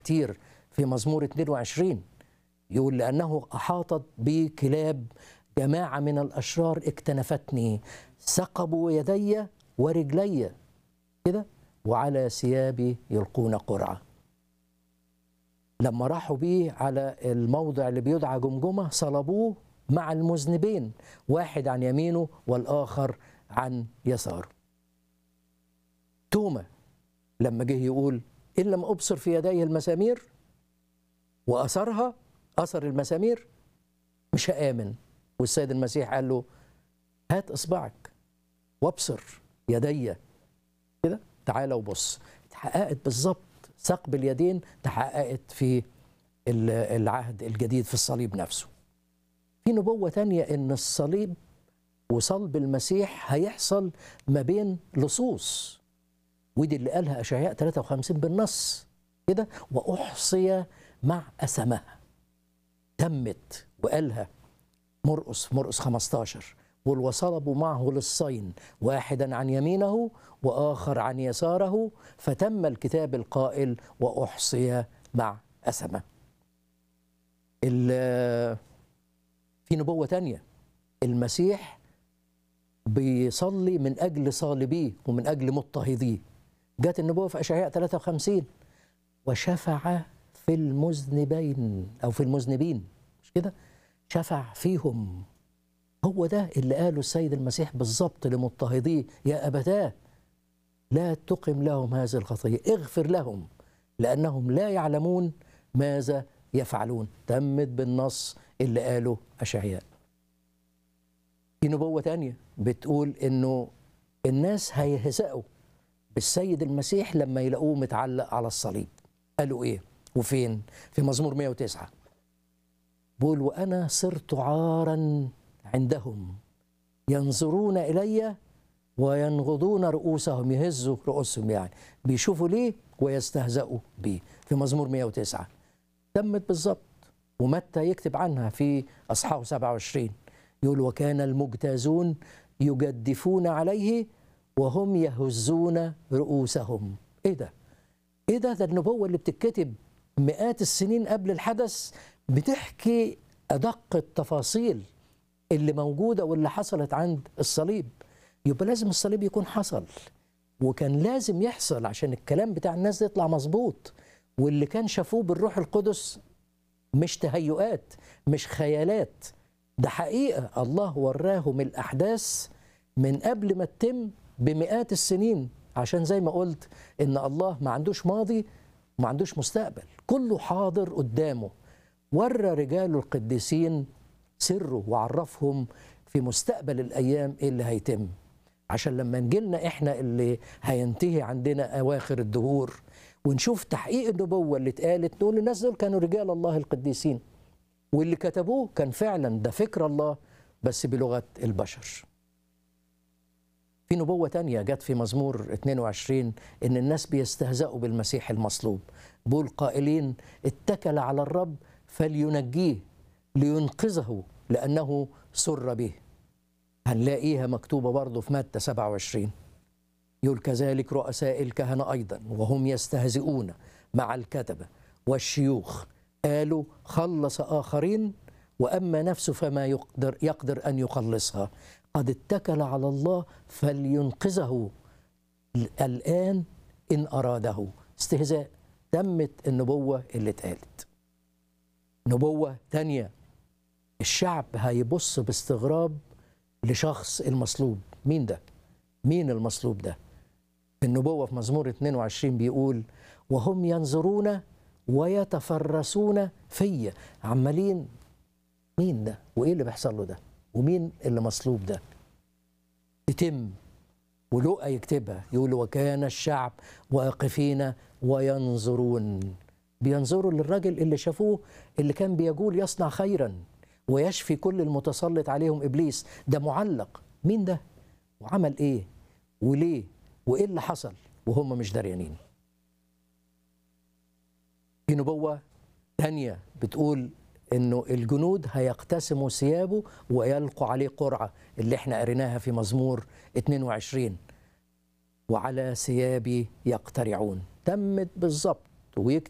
كتير في مزمور 22 يقول لأنه أحاطت بي كلاب جماعة من الأشرار اكتنفتني ثقبوا يدي ورجلي كده وعلى ثيابي يلقون قرعة لما راحوا بيه على الموضع اللي بيدعى جمجمة صلبوه مع المذنبين واحد عن يمينه والآخر عن يساره توما لما جه يقول إن لم أبصر في يدي المسامير وأثرها أثر المسامير مش هآمن والسيد المسيح قال له هات إصبعك وابصر يدي كده تعالى وبص اتحققت بالظبط ثقب اليدين تحققت في العهد الجديد في الصليب نفسه في نبوة تانية إن الصليب وصلب المسيح هيحصل ما بين لصوص ودي اللي قالها أشعياء 53 بالنص كده وأحصي مع أسمها تمت وقالها مرقس مرقس 15 وصلبوا معه للصين واحدا عن يمينه واخر عن يساره فتم الكتاب القائل واحصي مع اسمه. في نبوه تانية المسيح بيصلي من اجل صالبيه ومن اجل مضطهديه. جت النبوه في اشعياء 53 وشفع في المذنبين او في المذنبين مش كده؟ شفع فيهم هو ده اللي قاله السيد المسيح بالظبط لمضطهديه يا أبتاه لا تقم لهم هذه الخطية اغفر لهم لأنهم لا يعلمون ماذا يفعلون تمت بالنص اللي قاله أشعياء في نبوة تانية بتقول إنه الناس هيهزأوا بالسيد المسيح لما يلاقوه متعلق على الصليب قالوا إيه وفين في مزمور 109 بقول وأنا صرت عارا عندهم ينظرون إلي وينغضون رؤوسهم يهزوا رؤوسهم يعني بيشوفوا ليه ويستهزئوا بيه في مزمور 109 تمت بالظبط ومتى يكتب عنها في أصحاح 27 يقول وكان المجتازون يجدفون عليه وهم يهزون رؤوسهم ايه ده ايه ده ده النبوة اللي بتتكتب مئات السنين قبل الحدث بتحكي أدق التفاصيل اللي موجودة واللي حصلت عند الصليب يبقى لازم الصليب يكون حصل وكان لازم يحصل عشان الكلام بتاع الناس ده يطلع مظبوط واللي كان شافوه بالروح القدس مش تهيؤات مش خيالات ده حقيقة الله وراهم الأحداث من قبل ما تتم بمئات السنين عشان زي ما قلت إن الله ما عندوش ماضي وما عندوش مستقبل كله حاضر قدامه ورى رجاله القديسين سره وعرفهم في مستقبل الايام ايه اللي هيتم عشان لما نجيلنا احنا اللي هينتهي عندنا اواخر الدهور ونشوف تحقيق النبوه اللي اتقالت نقول الناس دول كانوا رجال الله القديسين واللي كتبوه كان فعلا ده فكر الله بس بلغه البشر في نبوة تانية جت في مزمور 22 إن الناس بيستهزئوا بالمسيح المصلوب بول قائلين اتكل على الرب فلينجيه لينقذه لأنه سر به هنلاقيها مكتوبة برضه في متى 27 يقول كذلك رؤساء الكهنة أيضا وهم يستهزئون مع الكتبة والشيوخ قالوا خلص آخرين وأما نفسه فما يقدر, يقدر أن يخلصها قد اتكل على الله فلينقذه الآن إن أراده استهزاء تمت النبوة اللي اتقالت نبوة تانية الشعب هيبص باستغراب لشخص المصلوب مين ده؟ مين المصلوب ده؟ في النبوة في مزمور 22 بيقول وهم ينظرون ويتفرسون في عمالين مين ده؟ وإيه اللي بيحصل له ده؟ ومين اللي مصلوب ده؟ يتم ولقى يكتبها يقول وكان الشعب واقفين وينظرون بينظروا للراجل اللي شافوه اللي كان بيقول يصنع خيرا ويشفي كل المتسلط عليهم ابليس ده معلق مين ده وعمل ايه وليه وايه اللي حصل وهم مش دريانين في نبوه ثانيه بتقول انه الجنود هيقتسموا ثيابه ويلقوا عليه قرعه اللي احنا قريناها في مزمور 22 وعلى ثيابي يقترعون تمت بالظبط ويكتب